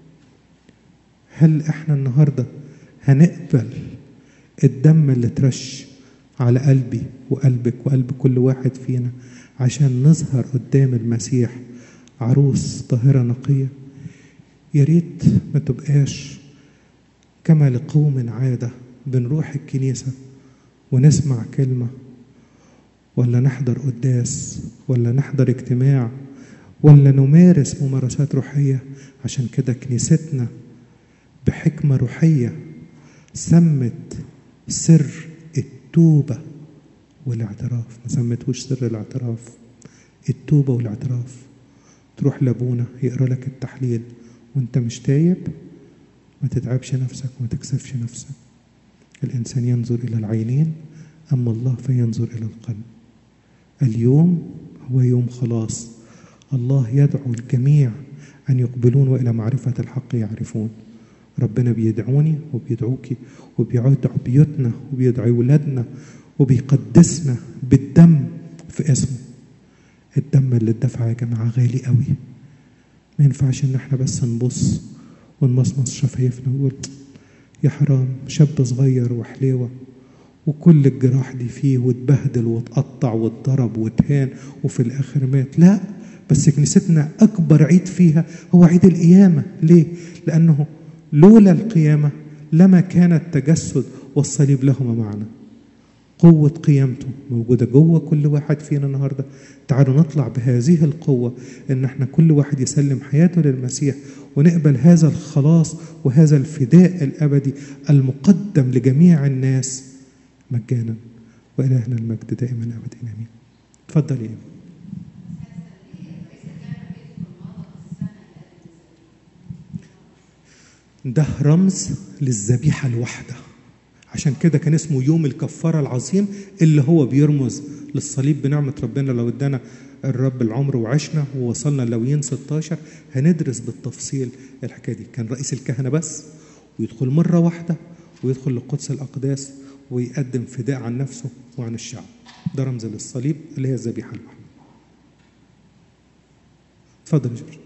هل احنا النهاردة هنقبل الدم اللي ترش على قلبي وقلبك وقلب كل واحد فينا عشان نظهر قدام المسيح عروس طاهرة نقية يا ريت ما تبقاش كما لقوم عادة بنروح الكنيسة ونسمع كلمة ولا نحضر قداس ولا نحضر اجتماع ولا نمارس ممارسات روحية عشان كده كنيستنا بحكمة روحية سمت سر التوبة والاعتراف ما سمتهوش سر الاعتراف التوبة والاعتراف تروح لابونا يقرا لك التحليل وانت مش تايب ما تتعبش نفسك وما تكسفش نفسك الإنسان ينظر إلى العينين أما الله فينظر إلى القلب اليوم هو يوم خلاص الله يدعو الجميع أن يقبلون وإلى معرفة الحق يعرفون ربنا بيدعوني وبيدعوكي وبيدعو بيوتنا وبيدعو ولادنا وبيقدسنا بالدم في اسمه الدم اللي اتدفع يا جماعة غالي قوي ما ينفعش ان احنا بس نبص ونمصمص شفايفنا ونقول يا حرام شاب صغير وحليوة وكل الجراح دي فيه واتبهدل واتقطع واتضرب واتهان وفي الاخر مات لا بس كنيستنا اكبر عيد فيها هو عيد القيامه ليه لانه لولا القيامه لما كان التجسد والصليب لهما معنى قوة قيامته موجودة جوه كل واحد فينا النهاردة تعالوا نطلع بهذه القوة ان احنا كل واحد يسلم حياته للمسيح ونقبل هذا الخلاص وهذا الفداء الأبدي المقدم لجميع الناس مجانا وإلهنا المجد دائما أبدا آمين اتفضل يا ده رمز للذبيحة الواحدة عشان كده كان اسمه يوم الكفارة العظيم اللي هو بيرمز للصليب بنعمة ربنا لو ادانا الرب العمر وعشنا ووصلنا لويين 16 هندرس بالتفصيل الحكاية دي كان رئيس الكهنة بس ويدخل مرة واحدة ويدخل لقدس الأقداس ويقدم فداء عن نفسه وعن الشعب ده رمز للصليب اللي هي الذبيحة الواحدة اتفضل يا جورج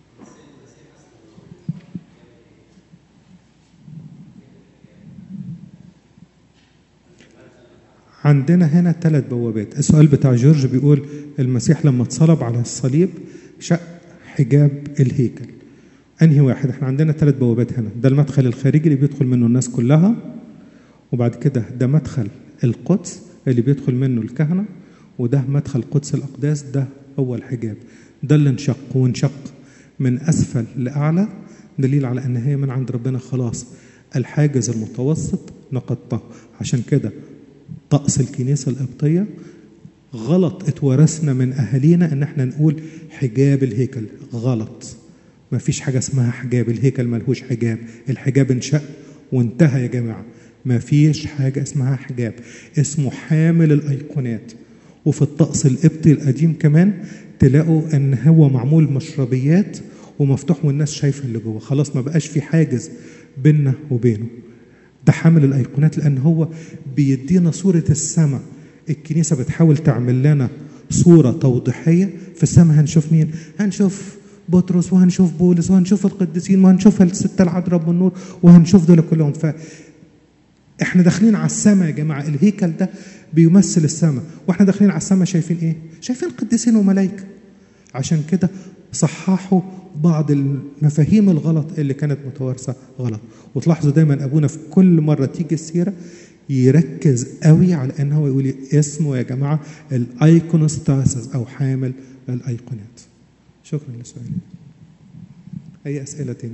عندنا هنا ثلاث بوابات السؤال بتاع جورج بيقول المسيح لما اتصلب على الصليب شق حجاب الهيكل انهي واحد احنا عندنا ثلاث بوابات هنا ده المدخل الخارجي اللي بيدخل منه الناس كلها وبعد كده ده مدخل القدس اللي بيدخل منه الكهنة وده مدخل قدس الأقداس ده أول حجاب ده اللي انشق وانشق من أسفل لأعلى دليل على أن هي من عند ربنا خلاص الحاجز المتوسط نقضته عشان كده طقس الكنيسة القبطية غلط اتورثنا من أهالينا إن احنا نقول حجاب الهيكل غلط ما فيش حاجة اسمها حجاب الهيكل ملهوش حجاب الحجاب انشق وانتهى يا جماعة ما فيش حاجة اسمها حجاب اسمه حامل الأيقونات وفي الطقس القبطي القديم كمان تلاقوا ان هو معمول مشربيات ومفتوح والناس شايفه اللي جوه خلاص ما بقاش في حاجز بيننا وبينه ده حامل الايقونات لان هو بيدينا صوره السماء الكنيسه بتحاول تعمل لنا صورة توضيحية في السماء هنشوف مين هنشوف بطرس وهنشوف بولس وهنشوف القديسين وهنشوف الستة العذراء بالنور وهنشوف دول كلهم ف احنا داخلين على السماء يا جماعة الهيكل ده بيمثل السماء واحنا داخلين على السماء شايفين ايه شايفين قديسين وملائكة عشان كده صححوا بعض المفاهيم الغلط اللي كانت متوارثة غلط وتلاحظوا دايما ابونا في كل مرة تيجي السيرة يركز قوي على ان هو يقول اسمه يا جماعة الايكونوستاسيس او حامل الايقونات شكرا للسؤال اي اسئلة تاني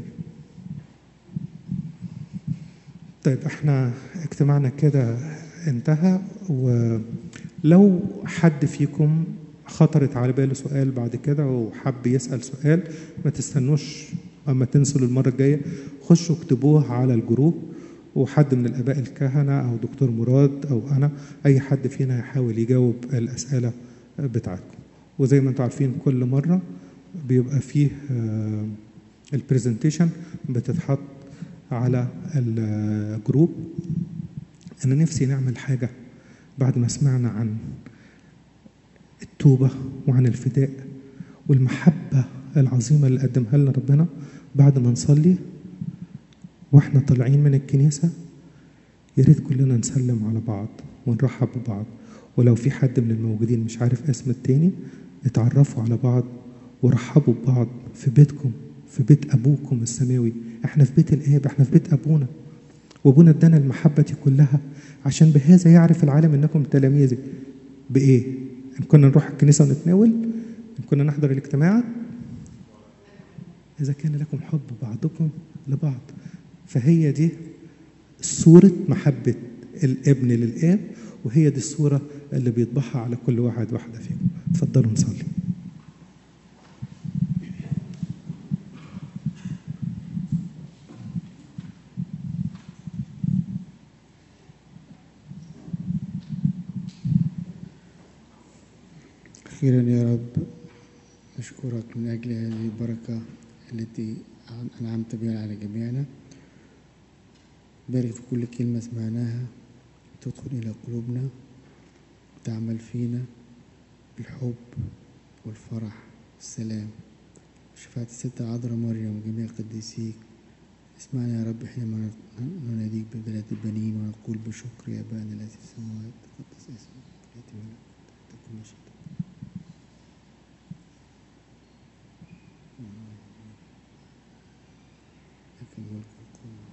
طيب احنا اجتماعنا كده انتهى ولو حد فيكم خطرت على باله سؤال بعد كده وحب يسأل سؤال ما تستنوش اما تنسوا المرة الجاية خشوا اكتبوه على الجروب وحد من الاباء الكهنة او دكتور مراد او انا اي حد فينا يحاول يجاوب الاسئلة بتاعتكم وزي ما انتم عارفين كل مرة بيبقى فيه البرزنتيشن بتتحط على الجروب انا نفسي نعمل حاجه بعد ما سمعنا عن التوبه وعن الفداء والمحبه العظيمه اللي قدمها لنا ربنا بعد ما نصلي واحنا طالعين من الكنيسه يا ريت كلنا نسلم على بعض ونرحب ببعض ولو في حد من الموجودين مش عارف اسم التاني اتعرفوا على بعض ورحبوا ببعض في بيتكم في بيت ابوكم السماوي احنا في بيت الاب احنا في بيت ابونا وابونا ادانا المحبه دي كلها عشان بهذا يعرف العالم انكم تلاميذي بايه ان كنا نروح الكنيسه ونتناول ان كنا نحضر الاجتماعات اذا كان لكم حب بعضكم لبعض فهي دي صوره محبه الابن للاب وهي دي الصوره اللي بيطبعها على كل واحد واحده فيكم اتفضلوا نصلي أخيرا يا رب نشكرك من أجل هذه البركة التي أنعمت بها على جميعنا بارك في كل كلمة سمعناها تدخل إلى قلوبنا وتعمل فينا الحب والفرح والسلام شفاعة الستة عذراء مريم وجميع قديسيك اسمعنا يا رب حينما نناديك ببلاد البنين ونقول بشكر يا أبانا الذي في السماوات تقدس اسمك يأتي ملكوتك تكن مشيئتك لك الملك والقوة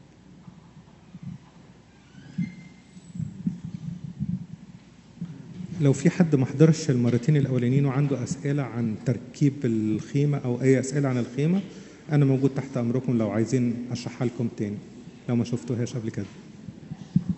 لو في حد ما حضرش المرتين الاولانيين وعنده اسئله عن تركيب الخيمه او اي اسئله عن الخيمه انا موجود تحت امركم لو عايزين اشرحها لكم تاني لو ما شفتوهاش قبل كده